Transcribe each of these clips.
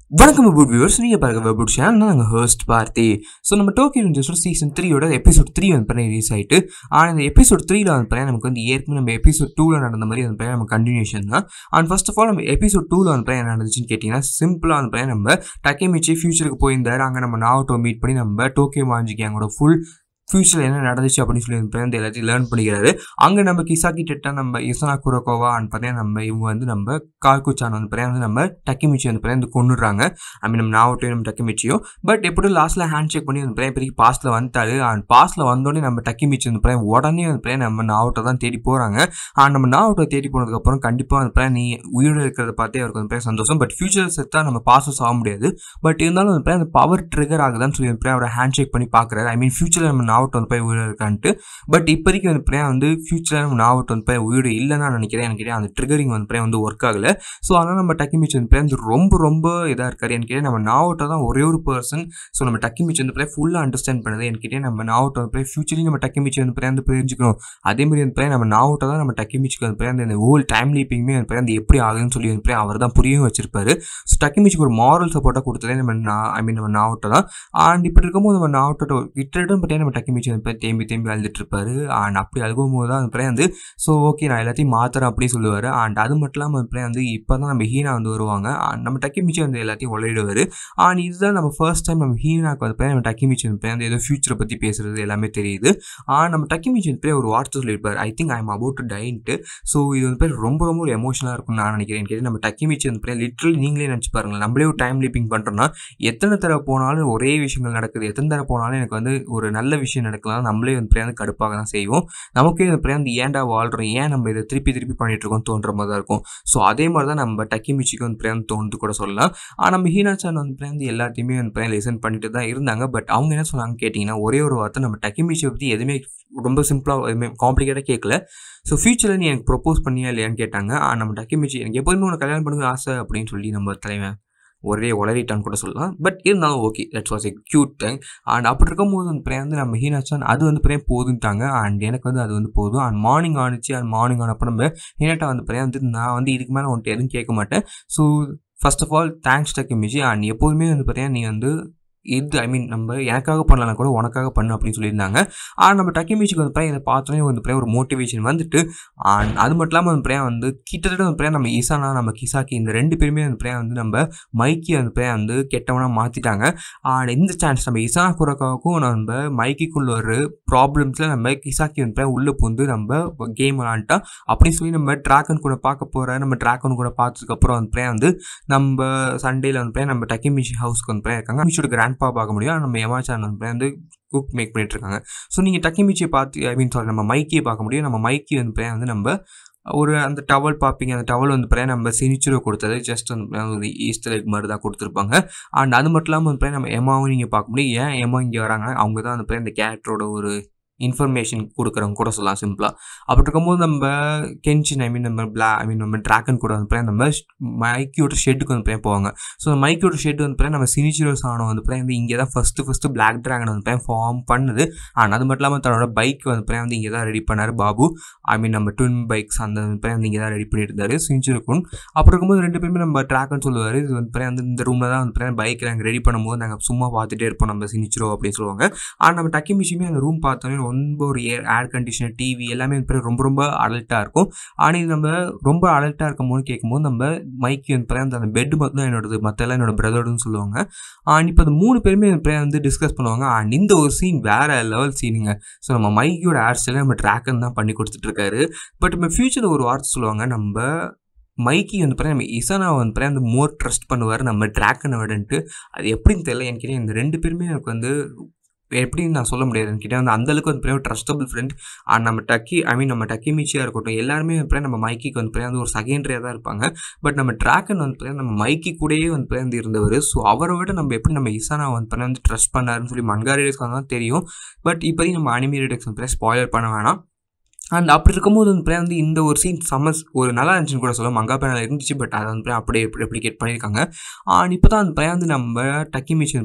வணக்கம் வெபுட் வியூவர்ஸ் நீங்கள் பாருங்க வெபுட் சேனல் நாங்கள் ஹோஸ்ட் பார்த்தி ஸோ நம்ம டோக்கியோ ரேஞ்சர்ஸோட சீசன் த்ரீயோட எபிசோட் த்ரீ வந்து பண்ணி ரிலீஸ் ஆயிட்டு ஆனால் இந்த எபிசோட் த்ரீல வந்து பண்ணி நமக்கு வந்து ஏற்கனவே நம்ம எபிசோட் டூவில் நடந்த மாதிரி வந்து பண்ணி நம்ம கண்டினியூஷன் தான் அண்ட் ஃபர்ஸ்ட் ஆஃப் ஆல் நம்ம எபிசோட் டூவில் வந்து பண்ணி என்ன நடந்துச்சுன்னு கேட்டிங்கன்னா சிம்பிளாக வந்து பண்ணி நம்ம டக்கேமிச்சி ஃபியூச்சருக்கு போயிருந்தாரு அங்கே நம்ம நாவட்டோ மீட் பண்ணி நம்ம டோக்கியோ மாஞ்சி கேங்கோட ஃபுல் ஃபியூச்சரில் என்ன நடந்துச்சு அப்படின்னு சொல்லி வந்து வந்து எல்லாத்தையும் லேர்ன் பண்ணிக்கிறாரு அங்கே நம்ம கிசாக்கி டெட்டா நம்ம இசனா குரோக்கோவா அண்ட் பார்த்தீங்கன்னா நம்ம இவங்க வந்து நம்ம கால்குச்சான் வந்து பார்த்தீங்கன்னா வந்து நம்ம டக்கிமிச்சி வந்து பார்த்தீங்கன்னா வந்து கொண்டுடுறாங்க ஐ மீன் நம்ம நாவட்டையும் நம்ம டக்கிமிச்சியும் பட் எப்படியும் லாஸ்ட்டில் ஹேண்ட் ஷேக் பண்ணி வந்து பார்த்தீங்கன்னா இப்போதைக்கு பாஸ்ட்டில் வந்துட்டாரு அண்ட் பாஸ்ட்டில் வந்தோடனே நம்ம டக்கிமிச்சி வந்து பார்த்தீங்கன்னா உடனே வந்து பார்த்தீங்கன்னா நம்ம நாவட்டை தான் தேடி போகிறாங்க அண்ட் நம்ம நாவட்டை தேடி போனதுக்கப்புறம் கண்டிப்பாக வந்து பார்த்தீங்கன்னா நீ உயிரோடு இருக்கிறத பார்த்தே அவருக்கு வந்து பார்த்தீங்கன்னா சந்தோஷம் பட் ஃபியூச்சர் செத்தாக நம்ம பாசஸ் ஆக முடியாது பட் இருந்தாலும் வந்து பார்த்தீங்கன்னா அந்த பவர் ட்ரிகர் ஆகுதான்னு சொல்லி வந்து பார்த்தீங்கன்னா அவரை ஹேண்ட் ஷேக் பண்ணி பார்க்குறாரு ஐ மீன் ஃபியூச்சரில் நம்ம நாவட்டை வந்து போய் உயிரோடு இருக்கான்ட்டு பட் இப்போதைக்கு வந்து பார்த்தீங்கன்னா வந்து ஃபியூச்சரில் நம்ம நாவட்டை வந்து போய் உயிரோடு இல்லைன்னு நான் நினைக்கிறேன் எனக்கு தெரியும் அந்த ட்ரிகரிங் வந்து பார்த்தீங்கன்னா வந்து ஒர்க் ஆகலை ஸோ அதனால் நம்ம டக்கிமிச்சி வந்து பார்த்தீங்கன்னா வந்து ரொம்ப ரொம்ப இதாக இருக்காரு எனக்கு தெரியும் நம்ம நாவட்டை தான் ஒரே ஒரு பர்சன் ஸோ நம்ம டக்கிமிச்சி வந்து பார்த்தீங்கன்னா ஃபுல்லாக அண்டர்ஸ்டாண்ட் பண்ணுது எனக்கு தெரியும் நம்ம நாவட்டை வந்து பார்த்தீங்கன்னா ஃபியூச்சர்லையும் நம்ம டக்கிமிச்சி வந்து பார்த்தீங்கன்னா வந்து புரிஞ்சுக்கணும் அதே மாதிரி வந்து பார்த்தீங்கன்னா நம்ம நாவட்டை தான் நம்ம டக்கிமிச்சிக்கு வந்து பார்த்தீங்கன்னா இந்த ஹோல் டைம் லீப்பிங்குமே வந்து பார்த்தீங்கன்னா எப்படி ஆகுதுன்னு சொல்லி வந்து பார்த்தீங்கன்னா அவர் தான் புரியவும் வச்சிருப்பாரு ஸோ டக்கிமிச்சிக்கு ஒரு மாரல் சப்போர்ட்டாக கொடுத்ததே நம்ம ஐ மீன் நம்ம நாவட்டை தான் அண்ட் இப்படி இருக்கும்போது நம்ம நாவட்டோட கிட்ட பார்த்தீங்கன்னா நம்ம டக்கிமிச்சி வந்து பார்த்தீங்கன்னா தேம்பி தேம்பி அழுதுட்டு இருப்பாரு அண்ட் அப்படி அழுகும் போது தான் வந்து பார்த்தீங்கன்னா வந்து ஸோ ஓகே நான் எல்லாத்தையும் மாத்துறேன் அப்படி சொல்லுவார் அண்ட் அது மட்டும் இல்லாமல் வந்து பார்த்தீங்கன்னா வந்து இப்போ தான் நம்ம ஹீனா வந்து வருவாங்க and நம்ம டக்கிமிச்சி வந்து எல்லாத்தையும் உழையிடுவார் அண்ட் இதுதான் நம்ம ஃபர்ஸ்ட் டைம் நம்ம ஹீனாக்கு வந்து பார்த்தீங்கன்னா நம்ம டக்கிமிச்சி வந்து பார்த்தீங்கன்னா ஏதோ ஃபியூச்சரை பற்றி பேசுறது எல்லாமே தெரியுது அண்ட் நம்ம டக்கிமிச்சி வந்து பார்த்தீங்கன்னா ஒரு வார்த்தை சொல்லியிருப்பார் I think I am about to டைன்ட்டு ஸோ இது வந்து பேர் ரொம்ப ரொம்ப ஒரு எமோஷனலாக இருக்கும்னு நான் நினைக்கிறேன் கேட்டு நம்ம டக்கிமிச்சி வந்து பார்த்தீங்கன்னா லிட்ரலி நீங்களே நினச்சி பாருங்களேன் நம்மளே ஒரு டைம் லீப்பிங் பண்ணுறோம்னா எத்தனை தடவை போனாலும் ஒரே விஷயங்கள் நடக்குது எத்தனை தடவை போனாலும் எனக்கு வந்து ஒரு நல்ல விஷயம் நடக்கலாம் நம்மளே வந்து பார்த்தீங்கன்னா கடுப்பாக தான் செய்வோம் நமக்கே வந்து பார்த்தீங்கன்னா ஏன்டா வாழ்கிறோம் ஏன் நம்ம இதை திருப்பி திருப்பி பண்ணிட்டு இருக்கோம் தோன்ற மாதிரி தான் இருக்கும் ஸோ அதே மாதிரி தான் நம்ம டக்கிமிச்சிக்கு வந்து பார்த்தீங்கன்னா தோணுது கூட சொல்லலாம் ஆனால் நம்ம ஹீனா சான் வந்து பார்த்தீங்கன்னா எல்லாத்தையுமே வந்து பார்த்தீங்கன்னா லிசன் பண்ணிட்டு தான் இருந்தாங்க பட் அவங்க என்ன சொன்னாங்க கேட்டிங்கன்னா ஒரே ஒரு வார்த்தை நம்ம டக்கிமிச்சியை பற்றி எதுவுமே ரொம்ப சிம்பிளாக எதுவுமே காம்ப்ளிகேட்டாக கேட்கல ஸோ ஃபியூச்சரில் நீ எனக்கு ப்ரொப்போஸ் பண்ணியா இல்லையான்னு கேட்டாங்க ஆனால் நம்ம டக்கிமிச்சி எனக்கு எப்போதுமே உனக்கு கல்யாணம் பண்ணுங்க ஆசை அப்படின்னு சொல்லி நம்ம தலைவன் ஒரே உளறிட்டான்னு கூட சொல்லலாம் பட் இருந்தாலும் okay that's was a cute thing and அப்படி இருக்கும்போது வந்து பிரே வந்து நம்ம ஹீனாச்சான் அது வந்து பிரே போதுன்ட்டாங்க அண்ட் எனக்கு வந்து அது வந்து போதும் அண்ட் மார்னிங் ஆனிச்சு அண்ட் மார்னிங் ஆனப்போ நம்ம ஹீனாட்டா வந்து பிரே வந்து நான் வந்து இதுக்கு மேலே உன்ட்டு எதுவும் கேட்க மாட்டேன் so first of all thanks Takemichi and எப்போதுமே வந்து பார்த்தீங்கன்னா நீ வந்து இது ஐ மீன் நம்ம எனக்காக பண்ணலாம் கூட உனக்காக பண்ணு அப்படின்னு சொல்லியிருந்தாங்க ஆனால் நம்ம டக்கிமிச்சிக்கு வந்து பையன் இதை பார்த்தோன்னே வந்து பையன் ஒரு மோட்டிவேஷன் வந்துட்டு அண்ட் அது மட்டும் இல்லாமல் வந்து பையன் வந்து கிட்டத்தட்ட வந்து பையன் நம்ம இசானா நம்ம கிசாக்கி இந்த ரெண்டு பேருமே வந்து பையன் வந்து நம்ம மைக்கி வந்து பையன் வந்து கெட்டவனாக மாற்றிட்டாங்க அண்ட் இந்த சான்ஸ் நம்ம இசானா குரக்காவுக்கும் நம்ம மைக்கிக்குள்ள ஒரு ப்ராப்ளம்ஸில் நம்ம கிசாக்கி வந்து பையன் உள்ளே புந்து நம்ம கேம் விளாண்டா அப்படின்னு சொல்லி நம்ம ட்ராகன் கூட பார்க்க போகிற நம்ம ட்ராகன் கூட பார்த்ததுக்கப்புறம் வந்து பையன் வந்து நம்ம சண்டேல வந்து பையன் நம்ம டக்கிமிச்சி ஹவுஸ்க்கு வந்து பையன் இருக்காங்க மிச்சோட கிராண்ட் பா பார்க்க முடியும் நம்ம எமாச்சான் வந்து வந்து குக் மேக் பண்ணிட்டு இருக்காங்க ஸோ நீங்கள் டக்கிமிச்சியை பார்த்து ஐ மீன் சாரி நம்ம மைக்கியை பார்க்க முடியும் நம்ம மைக்கி வந்து பையன் வந்து நம்ம ஒரு அந்த டவல் பார்ப்பீங்க அந்த டவல் வந்து பார்த்தீங்கன்னா நம்ம சினிச்சுரோ கொடுத்தது ஜஸ்ட் வந்து ஒரு ஈஸ்டர் எக் மாதிரி தான் கொடுத்துருப்பாங்க அண்ட் அது மட்டும் இல்லாமல் வந்து பார்த்தீங்கன்னா நம்ம எமாவும் நீங்கள் பார்க்க முடியும் ஏன் எமா இங்கே வராங்கன்னா அவங்க தான் வந்து பார்த்தீங்கன்னா இந்த கேரக்டரோட ஒரு இன்ஃபர்மேஷன் கொடுக்குறவங்க கூட சொல்லலாம் சிம்பிளாக அப்படி இருக்கும்போது நம்ம கென்ச்சின் ஐ மீன் நம்ம பிளா ஐ மீன் நம்ம ட்ராகன் கூட வந்து நம்ம மைக்கியோட ஷெட்டுக்கு வந்து போவாங்க ஸோ அந்த மைக்கியோட ஷெட் வந்து நம்ம சினிச்சிரோஸ் ஆனோ வந்து வந்து இங்கே தான் ஃபஸ்ட்டு ஃபஸ்ட்டு பிளாக் ட்ராகன் வந்து ஃபார்ம் பண்ணுது அண்ட் அது மட்டும் இல்லாமல் தன்னோட பைக் வந்து வந்து இங்கே தான் ரெடி பண்ணார் பாபு ஐ மீன் நம்ம ட்வின் பைக்ஸ் அந்த வந்து இங்கே தான் ரெடி பண்ணிட்டு இருந்தார் சினிச்சிருக்கும் அப்புறம் இருக்கும்போது ரெண்டு பேருமே நம்ம ட்ராக்னு சொல்லுவார் இது வந்து வந்து இந்த ரூமில் தான் வந்து பைக் நாங்கள் ரெடி பண்ணும்போது நாங்கள் சும்மா பார்த்துட்டே இருப்போம் நம்ம சினிச்சிரோ அப்படின்னு சொல்லுவாங்க ஆனால் நம்ம டக்கி மிஷிமே அந்த ரூம் பார்த்தோன்னே ரொம்ப ஒரு ஏர் ஏர் கண்டிஷனர் டிவி எல்லாமே வந்து ரொம்ப ரொம்ப அலர்ட்டாக இருக்கும் ஆனால் இது நம்ம ரொம்ப அலர்ட்டாக இருக்கும் போது கேட்கும்போது நம்ம மைக்கு வந்து அந்த அந்த பெட் மட்டும் தான் என்னோடது மற்றெல்லாம் என்னோட பிரதர்னு சொல்லுவாங்க அண்ட் இப்போ அந்த மூணு பேருமே வந்து டிஸ்கஸ் பண்ணுவாங்க அண்ட் இந்த ஒரு சீன் வேற லெவல் சீனுங்க ஸோ நம்ம மைக்கியோட ஹேர் ஸ்டைலை நம்ம ட்ராக்கன் தான் பண்ணி கொடுத்துட்ருக்காரு பட் நம்ம ஃபியூச்சரில் ஒரு வார்த்தை சொல்லுவாங்க நம்ம மைக்கி வந்து பார்த்தீங்கன்னா நம்ம இசானா வந்து பார்த்தீங்கன்னா அந்த மோர் ட்ரஸ்ட் பண்ணுவார் நம்ம ட்ராக்கனை விடன்ட்டு அது எப்படின்னு தெரியல எனக்கு இந்த ரெண்டு பேருமே எனக்கு வந்து எப்படின்னு நான் சொல்ல முடியாது என்கிட்ட வந்து அந்தளவுக்கு வந்து பார்த்தீங்கன்னா ட்ரஸ்டபுள் ஃப்ரெண்ட் அண்ட் நம்ம டக்கி ஐ மீன் நம்ம டக்கி மீச்சியாக இருக்கட்டும் எல்லாருமே வந்து நம்ம மைக்கிக்கு வந்து பார்த்தீங்கன்னா ஒரு செகண்டரியாக தான் இருப்பாங்க பட் நம்ம ட்ராக்கன் வந்து பார்த்தீங்கன்னா நம்ம மைக்கி கூடயே வந்து பார்த்தீங்கன்னா இருந்தவர் ஸோ அவரை விட நம்ம எப்படி நம்ம இசானா வந்து பார்த்தீங்கன்னா வந்து ட்ரஸ்ட் பண்ணாருன்னு சொல்லி மன்காரிடெக்ஸ் தான் தெரியும் பட் இப்போதைக்கு நம்ம அனிமேரிடெக்ஸ் வந்து ஸ்பாயர் பண்ண வேணாம் அண்ட் அப்படி இருக்கும்போது வந்து வந்து இந்த ஒரு சீன் சமஸ் ஒரு நல்லா இருந்துச்சுன்னு கூட சொல்ல மங்கா பேனல் இருந்துச்சு பட் அதை வந்து அப்படியே எப்படி ரெப்ளிகேட் பண்ணியிருக்காங்க அண்ட் இப்போ தான் அந்த வந்து நம்ம டக்கி மிஷின்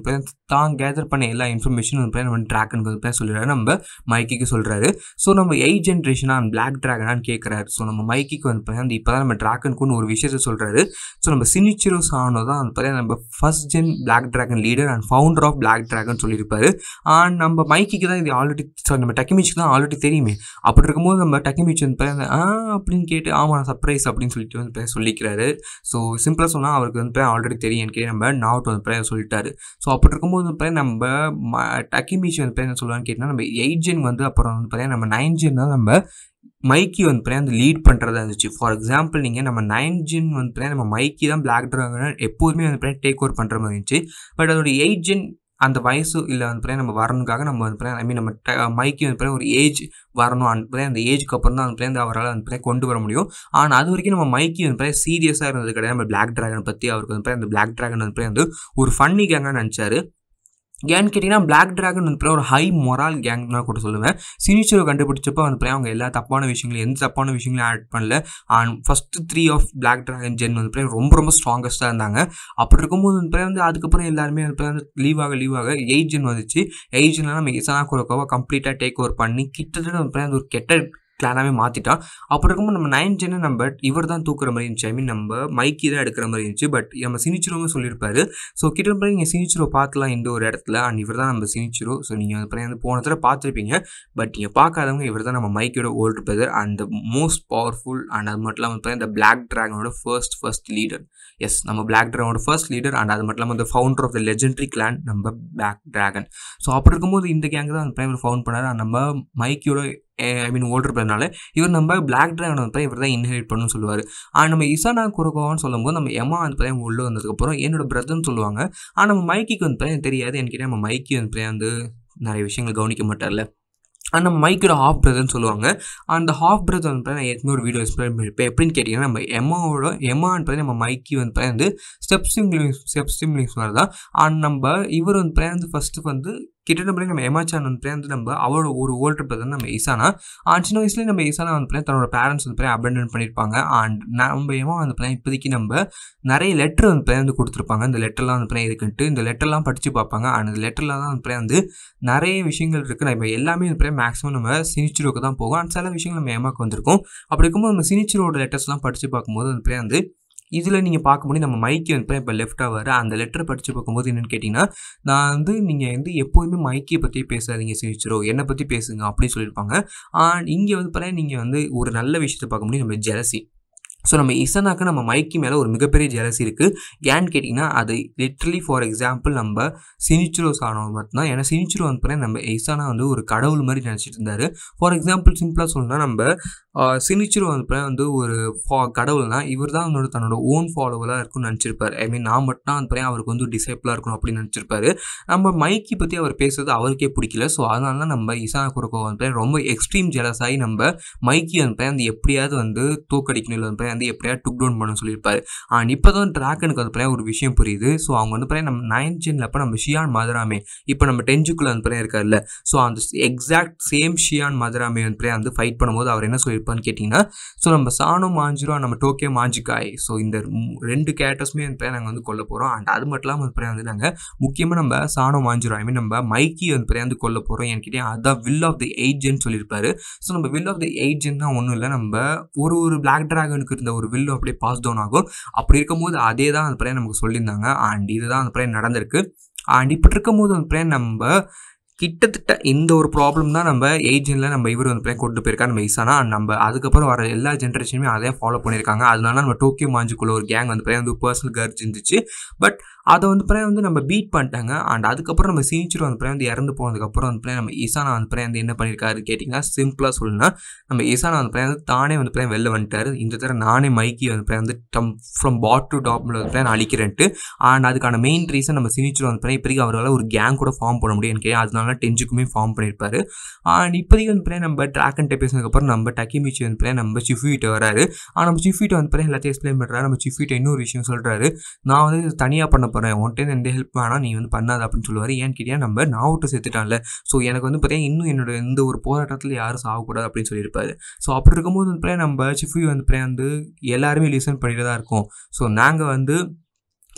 தான் கேதர் பண்ண எல்லா இன்ஃபர்மேஷனும் வந்து நம்ம ட்ராகனுக்கு வந்து சொல்லிடுறாரு நம்ம மைக்கிக்கு சொல்கிறாரு ஸோ நம்ம எயிட் ஜென்ரேஷனாக பிளாக் ட்ராகனான்னு கேட்குறாரு ஸோ நம்ம மைக்கிக்கு வந்து பார்த்தீங்கன்னா இப்போ தான் நம்ம ட்ராகனுக்குன்னு ஒரு விஷயத்த சொல்கிறாரு ஸோ நம்ம சினிச்சிரோ சானோ தான் வந்து பார்த்தீங்கன்னா நம்ம first gen black dragon leader and founder of black dragon சொல்லியிருப்பாரு அண்ட் நம்ம மைக்கிக்கு தான் இது ஆல்ரெடி சாரி நம்ம டக்கிமிச்சுக்கு தான் ஆல்ரெடி தெரியுமே அப்படி இருக்கும்போது நம்ம டக்கிமிச்சு வந்து பார்த்தீங்கன்னா ஆ அப்படின்னு கேட்டு ஆமாம் சர்ப்ரைஸ் அப்படின்னு சொல்லிட்டு வந்து பார்த்தீங்கன்னா சொல்லிக்கிறாரு ஸோ சிம்பிளாக சொன்னால் அவருக்கு வந்து ஆல்ரெடி தெரியும் கேட்டு நம்ம நாவட் வந்து பார்த்தீங்கன்னா சொல்லிட்டாரு ஸோ அப்படி இருக்கும்போது வந்து பார்த்தீங்கன்னா நம்ம டக்கிமிச்சு வந்து பார்த்தீங்கன்னா சொல்லுவான்னு கேட்டிங்கன்னா நம்ம எயிட் ஜென் வந்து அப்புறம் வந்து பார்த்தீங்கன்னா நம்ம நைன் ஜென் தான் நம்ம மைக்கி வந்து பார்த்தீங்கன்னா அந்த லீட் பண்ணுறதா இருந்துச்சு ஃபார் எக்ஸாம்பிள் நீங்கள் நம்ம நைன் ஜென் வந்து பார்த்தீங்கன்னா நம்ம மைக்கி தான் பிளாக் ட்ராகன் எப்போதுமே வந்து பார்த்தீங்கன்னா டேக் ஓவர் பண்ணுற மாதிரி இருந்துச்சு பட் அதோட எயிட் ஜென் அந்த வயசு இல்லை வந்து பார்த்தீங்கன்னா நம்ம வரணுக்காக நம்ம வந்து ஐ மீன் நம்ம மைக்கி வந்து பார்த்தீங்கன்னா ஒரு ஏஜ் வரணும் அந்த அந்த ஏஜுக்கு அப்புறம் தான் வந்து அவரால் வந்து கொண்டு வர முடியும் ஆனால் அது வரைக்கும் நம்ம மைக்கி வந்து சீரியஸாக இருந்தது கிடையாது நம்ம பிளாக் ட்ராகன் பற்றி அவருக்கு வந்து அந்த பிளாக் ட்ராகன் வந்து வந்து ஒரு ஃபன்னி கேங்காக நினச்சாரு ஏன்னு கேட்டிங்கன்னா பிளாக் ட்ராகன் வந்து ஒரு ஹை மொரால் கேங் தான் கூட சொல்லுவேன் சினிச்சரை கண்டுபிடிச்சப்போ வந்து அவங்க எல்லா தப்பான விஷயங்களும் எந்த தப்பான விஷயங்களையும் ஆட் பண்ணல and first three of black dragon gen வந்து ரொம்ப ரொம்ப ஸ்ட்ராங்கஸ்ட்டாக இருந்தாங்க அப்படி இருக்கும்போது வந்து வந்து அதுக்கப்புறம் எல்லாருமே வந்து லீவ் ஆக லீவ் ஆக எயிட் ஜென் வந்துச்சு எயிட் ஜென்லாம் நம்ம இசனா குரோக்கோவை கம்ப்ளீட்டாக டேக் ஓவர் பண்ணி கிட்டத்தட்ட வந்து ஒரு கெட்ட கிளானாகவே மாற்றிட்டான் அப்படி இருக்கும்போது நம்ம நைன் ஜென்னை நம்ம இவர் தான் தூக்குற மாதிரி இருந்துச்சு ஐ மீன் நம்ம மைக்கி தான் எடுக்கிற மாதிரி இருந்துச்சு பட் நம்ம சினிச்சிரோவும் சொல்லியிருப்பாரு ஸோ கிட்ட நீங்கள் சினிச்சிரோ பார்க்கலாம் இந்த ஒரு இடத்துல அண்ட் இவர் தான் நம்ம சினிச்சிரோ ஸோ நீங்கள் வந்து வந்து போன தடவை பார்த்துருப்பீங்க பட் நீங்கள் பார்க்காதவங்க இவர் தான் நம்ம மைக்கோட old brother and most powerful and அது மட்டும் இல்லாமல் இந்த பிளாக் ட்ராகனோட ஃபர்ஸ்ட் ஃபர்ஸ்ட் லீடர் எஸ் நம்ம பிளாக் ட்ராகனோட ஃபர்ஸ்ட் லீடர் அண்ட் அது மட்டும் இல்லாமல் இந்த founder of the legendary clan நம்ம பிளாக் ட்ராகன் ஸோ அப்படி இருக்கும்போது இந்த கேங் தான் அந்த இவர் ஃபவுண்ட் பண்ணார் நம்ம மைக்கியோட ஐ மீன் ஓல்டர் பிறனால இவர் நம்ம பிளாக் ட்ராகன் வந்து இவர் தான் இன்ஹெரிட் பண்ணணும்னு சொல்லுவார் ஆனால் நம்ம இசானா குரோகோவான்னு சொல்லும்போது நம்ம எம்மா வந்து பார்த்தா உள்ளே வந்ததுக்கப்புறம் என்னோட பிரதர்னு சொல்லுவாங்க ஆனால் நம்ம மைக்கிக்கு வந்து பார்த்தா தெரியாது எனக்கு நம்ம மைக்கி வந்து வந்து நிறைய விஷயங்கள் கவனிக்க மாட்டார்ல அண்ட் நம்ம மைக்கோட ஹாஃப் பிரதர்னு சொல்லுவாங்க அந்த ஹாஃப் பிரதர் வந்து நான் ஏற்கனவே ஒரு வீடியோ எக்ஸ்பிளைன் பண்ணியிருப்பேன் எப்படின்னு கேட்டிங்கன்னா நம்ம எம்மாவோட எம்மான்றது நம்ம மைக்கி வந்து வந்து ஸ்டெப் சிம்லிங்ஸ் ஸ்டெப் சிம்லிங்ஸ் மாதிரி தான் அண்ட் நம்ம இவர் வந்து வந்து ஃபஸ்ட்டு வந்து கிட்டத்தட்ட நம்ம எமாச்சான் வந்து வந்து நம்ம அவரோட ஒரு ஓல்டர் பிரதர் நம்ம இசானா அண்ட் சின்ன வயசுலேயே நம்ம இசானா வந்து தன்னோட பேரண்ட்ஸ் வந்து அபண்டன்ட் பண்ணியிருப்பாங்க அண்ட் நம்ம எமா வந்து இப்போதைக்கு நம்ம நிறைய லெட்டர் வந்து வந்து கொடுத்துருப்பாங்க இந்த லெட்டர்லாம் வந்து இருக்குன்ட்டு இந்த லெட்டர்லாம் படித்து பார்ப்பாங்க அண்ட் இந்த லெட்டரில் தான் வந்து வந்து நிறைய விஷயங்கள் இருக்குது நம்ம எல்லாமே வந்து மேக்ஸிமம் நம்ம சினிச்சிரோக்கு தான் போகும் அண்ட் சில விஷயங்கள் நம்ம ஏமாக்கு வந்திருக்கும் அப்படி இருக்கும்போது நம்ம சினிச்சிரோட லெட்டர்ஸ்லாம் படித்து பார்க்கும்போது வந்து வந்து இதில் நீங்கள் பார்க்கும்போது நம்ம மைக்கி வந்து இப்போ லெஃப்டாக வர அந்த லெட்டரை படித்து பார்க்கும்போது என்னென்னு கேட்டிங்கன்னா நான் வந்து நீங்கள் வந்து எப்போதுமே மைக்கியை பற்றி பேசாதீங்க சிரிச்சிரோ என்னை பற்றி பேசுங்க அப்படின்னு சொல்லியிருப்பாங்க அண்ட் இங்கே வந்து பார்த்தா நீங்கள் வந்து ஒரு நல்ல விஷயத்தை பார்க்க முடியும் நம்ம ஜெலசி ஸோ நம்ம இசனாக்கு நம்ம மைக்கி மேலே ஒரு மிகப்பெரிய ஜெலசி இருக்குது ஏன்னு கேட்டிங்கன்னா அது லிட்ரலி ஃபார் எக்ஸாம்பிள் நம்ம சினிச்சுரோ சாணம் மட்டும்தான் ஏன்னா சினிச்சுரோ வந்து நம்ம இசானா வந்து ஒரு கடவுள் மாதிரி நினச்சிட்டு இருந்தார் ஃபார் எக்ஸாம்பிள் சிம்பிளாக சொல்லணும்னா நம்ம சினிச்சுரோ வந்து வந்து ஒரு ஃபா கடவுள்னா இவர் தான் அவனோட தன்னோட ஓன் ஃபாலோவராக இருக்கும்னு நினச்சிருப்பார் ஐ மீன் நான் மட்டும் வந்து அவருக்கு வந்து டிசைப்பிளாக இருக்கணும் அப்படின்னு நினச்சிருப்பாரு நம்ம மைக்கி பற்றி அவர் பேசுறது அவருக்கே பிடிக்கல ஸோ அதனால தான் நம்ம இசானா குறுக்கோ வந்து ரொம்ப எக்ஸ்ட்ரீம் ஜெலஸ் ஆகி நம்ம மைக்கி வந்து அந்த எப்படியாவது வந்து தோக்கடிக்கணும் இல்லை வந்து வந்து எப்படியாவது டுக் டவுன் பண்ண சொல்லியிருப்பாரு அண்ட் இப்போ தான் ட்ராக்கனுக்கு வந்து ஒரு விஷயம் புரியுது ஸோ அவங்க வந்து நம்ம நைன்த் ஜென்ல அப்போ நம்ம ஷியான் மதுராமே இப்போ நம்ம டென்ஜுக்குள்ள வந்து இருக்கார்ல ஸோ அந்த எக்ஸாக்ட் சேம் ஷியான் மதுராமே வந்து வந்து ஃபைட் பண்ணும்போது அவர் என்ன சொல்லியிருப்பான்னு கேட்டிங்கன்னா ஸோ நம்ம சாணோ மாஞ்சிரோ நம்ம டோக்கியோ மாஞ்சிக்காய் ஸோ இந்த ரெண்டு கேரக்டர்ஸுமே வந்து நாங்கள் வந்து கொல்ல போகிறோம் அண்ட் அது மட்டும் இல்லாமல் வந்து வந்து நாங்கள் முக்கியமாக நம்ம சாணோ மாஞ்சிரோ ஐ மீன் நம்ம மைக்கி வந்து வந்து கொல்ல போகிறோம் என்கிட்ட அதான் வில் ஆஃப் தி எயிட் சொல்லியிருப்பாரு ஸோ நம்ம will of the eight gen தான் ஒன்றும் இல்லை நம்ம ஒரு ஒரு பிளாக் ட்ராகனுக்கு இருந்த ஒரு வில்லு அப்படியே பாஸ் டவுன் ஆகும் அப்படி இருக்கும்போது அதே தான் அந்த பிளேன் நமக்கு சொல்லியிருந்தாங்க அண்ட் இதுதான் அந்த பிளேன் நடந்திருக்கு அண்ட் இப்படி இருக்கும்போது அந்த பிளேன் நம்ம கிட்டத்தட்ட இந்த ஒரு ப்ராப்ளம் தான் நம்ம ஏஜென்ட்ல நம்ம இவர் வந்து கொண்டு போயிருக்கா நம்ம இசானா நம்ம அதுக்கப்புறம் வர எல்லா ஜென்ரேஷனுமே அதே ஃபாலோ பண்ணியிருக்காங்க அதனால நம்ம டோக்கியோ மாஞ்சுக்குள்ள ஒரு கேங் வந்து வந்து பர்சனல் கர்ஜ் இருந்துச்சு பட் அதை வந்து பிறகு வந்து நம்ம பீட் பண்ணிட்டாங்க அண்ட் அதுக்கப்புறம் நம்ம சீனிச்சர் வந்து பிறகு வந்து இறந்து போனதுக்கப்புறம் வந்து நம்ம இசானா வந்து பிறகு வந்து என்ன பண்ணியிருக்காரு கேட்டிங்கன்னா சிம்பிளாக சொல்லணும்னா நம்ம இசானா வந்து பிறகு வந்து தானே வந்து பிறகு வெளில வந்துட்டார் இந்த தடவை நானே மைக்கி வந்து பிறகு வந்து டம் ஃப்ரம் பாட் டு டாப்ல வந்து பிறகு அழிக்கிறேன்ட்டு அண்ட் அதுக்கான மெயின் ரீசன் நம்ம சினிச்சர் வந்து பிறகு இப்போதைக்கு அவரால் ஒரு கேங் கூட ஃபார்ம் பண்ண முடியும் எனக்கு அதனால டென்ஜுக்குமே ஃபார்ம் பண்ணியிருப்பாரு அண்ட் இப்போதைக்கு வந்து பிறகு நம்ம ட்ராக் அண்ட் பேசினதுக்கப்புறம் நம்ம டக்கிமிச்சி வந்து பிறகு நம்ம சிஃபிட்ட வராரு ஆனால் நம்ம சிஃபிட்ட வந்து பிறகு எல்லாத்தையும் எக்ஸ்பிளைன் பண்ணுறாரு நம்ம சிஃபிட்ட இன்னொரு விஷயம் சொல்கிறாரு நான் வந்து தனியாக பண்ண போகிறேன் உன்ட்டு எந்த ஹெல்ப் வேணால் நீ வந்து பண்ணாத அப்படின்னு சொல்லுவார் ஏன்னு கேட்டியா நம்ம நான் விட்டு சேர்த்துட்டான்ல ஸோ எனக்கு வந்து பார்த்தீங்கன்னா இன்னும் என்னோட எந்த ஒரு போராட்டத்தில் யாரும் சாகக்கூடாது அப்படின்னு சொல்லியிருப்பாரு ஸோ அப்படி இருக்கும்போது வந்து நம்ம சிஃபி வந்து வந்து எல்லாருமே லிசன் பண்ணிட்டு தான் இருக்கோம் ஸோ நாங்கள் வந்து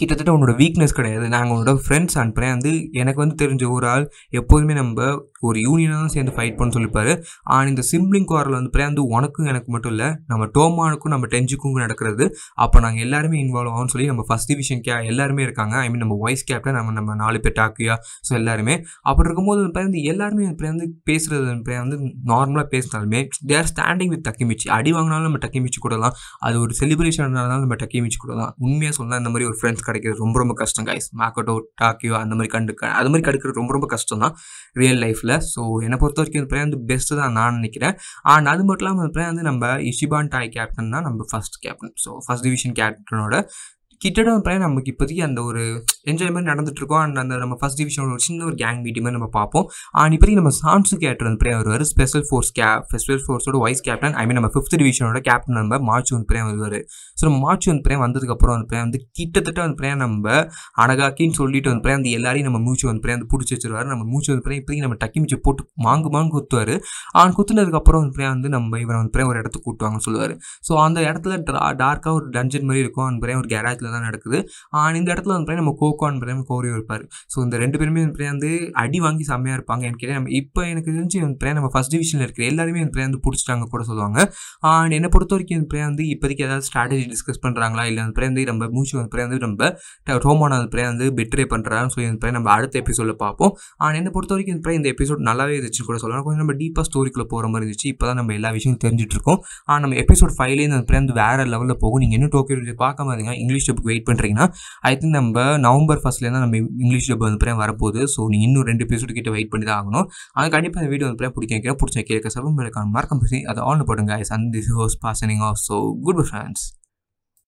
கிட்டத்தட்ட உன்னோட வீக்னஸ் கிடையாது நாங்கள் உன்னோட ஃப்ரெண்ட்ஸ் அனுப்புகிறேன் வந்து எனக்கு வந்து தெரிஞ்ச ஒரு ஆள் எப்போதுமே நம்ம ஒரு யூனியனாக தான் சேர்ந்து ஃபைட் பண்ண சொல்லிப்பாரு ஆனால் இந்த சிம்லிங் குவாரில் வந்து பிறகு வந்து உனக்கும் எனக்கு மட்டும் இல்லை நம்ம டோமானுக்கும் நம்ம டெஞ்சுக்கும் நடக்கிறது அப்போ நாங்கள் எல்லாருமே இன்வால்வ் ஆகும்னு சொல்லி நம்ம ஃபஸ்ட் டிவிஷன் கே எல்லாருமே இருக்காங்க ஐ மீன் நம்ம வைஸ் கேப்டன் நம்ம நம்ம நாலு பேர் டாக்கியா ஸோ எல்லாருமே அப்படி இருக்கும்போது வந்து வந்து எல்லாருமே வந்து வந்து பேசுகிறது வந்து வந்து நார்மலாக பேசினாலுமே தேர் ஸ்டாண்டிங் வித் டக்கிமிச்சி அடி வாங்கினாலும் நம்ம டக்கிமிச்சி கூடலாம் அது ஒரு செலிப்ரேஷன் இருந்தாலும் நம்ம டக்கிமிச்சி கூடலாம் உண்மையாக சொன்னால் இந்த மாதிரி ஒரு ஃப்ரெண்ட்ஸ் கிடைக்கிறது ரொம்ப ரொம்ப கஷ்டம் கைஸ் மாக்கோட்டோ டாக்கியோ அந்த மாதிரி கண்டு அது மாதிரி கிடைக்கிறது ரொம்ப ரொம்ப கஷ்டம் தான் ரியல் லைஃப்பில் ஸோ என்னை பொறுத்த வரைக்கும் இந்த வந்து பெஸ்ட்டு தான் நான் நினைக்கிறேன் அண்ட் அது மட்டும் இல்லாமல் இந்த வந்து நம்ம இஷிபான் டாய் கேப்டன் தான் நம்ம first captain so first division கேப்டனோட கிட்டத்தட்ட வந்து நமக்கு இப்போதைக்கு அந்த ஒரு என்ஜாய் மாதிரி நடந்துட்டு இருக்கோம் அண்ட் அந்த நம்ம ஃபர்ஸ்ட் டிவிஷனோட ஒரு சின்ன ஒரு கேங் மீட்டிங் மாதிரி நம்ம பார்ப்போம் அண்ட் இப்போதைக்கு நம்ம சாம்சு கேப்டன் வந்து பிரே வருவார் ஸ்பெஷல் ஃபோர்ஸ் கே ஸ்பெஷல் ஃபோர்ஸோட வைஸ் கேப்டன் ஐ மீன் நம்ம ஃபிஃப்த் டிவிஷனோட கேப்டன் நம்ம மார்ச் ஒன் பிரே வருவார் ஸோ நம்ம மார்ச் ஒன் பிரே வந்ததுக்கப்புறம் வந்து பிரே வந்து கிட்டத்தட்ட வந்து பிரே நம்ம அனகாக்கின்னு சொல்லிட்டு வந்து பிரே அந்த எல்லாரையும் நம்ம மூச்சு வந்து பிரே வந்து பிடிச்சி வச்சிருவாரு நம்ம மூச்சு வந்து பிரே இப்போதைக்கு நம்ம டக்கி மிச்சு போட்டு மாங்கு மாங்கு குத்துவார் அவன் குத்துனதுக்கப்புறம் வந்து பிரே வந்து நம்ம இவரை வந்து பிரே ஒரு இடத்துக்கு கூட்டுவாங்கன்னு சொல்லுவார் ஸோ அந்த இடத்துல டார்க்காக ஒரு டஞ்சன் மாதிரி இருக்கும் அந்த பிரே ஒரு கேரேஜில் தான் நடக்குது அண்ட் இந்த இடத்துல வந்து நம்ம கோகோன் பிரேம் கோரியோ இருப்பார் ஸோ இந்த ரெண்டு பேருமே வந்து அடி வாங்கி செம்மையாக இருப்பாங்க எனக்கு கேட்டால் நம்ம இப்போ எனக்கு தெரிஞ்சு பிரே நம்ம ஃபஸ்ட் டிவிஷனில் இருக்கிற எல்லாருமே பிரே வந்து பிடிச்சிட்டாங்க கூட சொல்லுவாங்க அண்ட் என்னை பொறுத்த வரைக்கும் பிரே வந்து இப்போதைக்கு ஏதாவது ஸ்ட்ராட்டஜி டிஸ்கஸ் பண்ணுறாங்களா இல்லை அந்த பிரே வந்து நம்ம மூச்சு வந்து பிரே வந்து நம்ம ரோமான அந்த பிரே வந்து பெட்ரே பண்ணுறாங்க ஸோ இந்த பிரே நம்ம அடுத்த எபிசோடில் பார்ப்போம் அண்ட் என்னை பொறுத்த வரைக்கும் இந்த பிரே இந்த எபிசோட் நல்லாவே இருந்துச்சு கூட சொல்லலாம் கொஞ்சம் நம்ம டீப்பாக ஸ்டோரிக்குள்ளே போகிற மாதிரி இருந்துச்சு இப்போ தான் நம்ம எல்லா விஷயமும் தெரிஞ்சுட்டு இருக்கோம் ஆனால் நம்ம எபிசோட் ஃபைவ்லேயே அந்த பிரே வந்து வேறு லெவலில் போகும் நீங்கள் இன்னும் டோக்கியோ பார்க்காம இருந்தீங்க இங்கிலீஷ் புக் வெயிட் பண்ணுறீங்கன்னா ஐ திங்க் நம்ம நவம்பர் ஃபஸ்ட்லேருந்து நம்ம இங்கிலீஷ் டப் வந்து பிறகு வரப்போகுது ஸோ நீங்கள் இன்னும் ரெண்டு எபிசோடு கிட்ட வெயிட் பண்ணி தான் ஆகணும் அது கண்டிப்பாக இந்த வீடியோ வந்து பிறகு பிடிக்க வைக்கிறேன் பிடிச்ச கேட்க சபம் அதை ஆன் போடுங்க அந்த திஸ் ஹோஸ் பாசனிங் ஆஃப் ஸோ குட் ஃப்ரெண்ட்ஸ்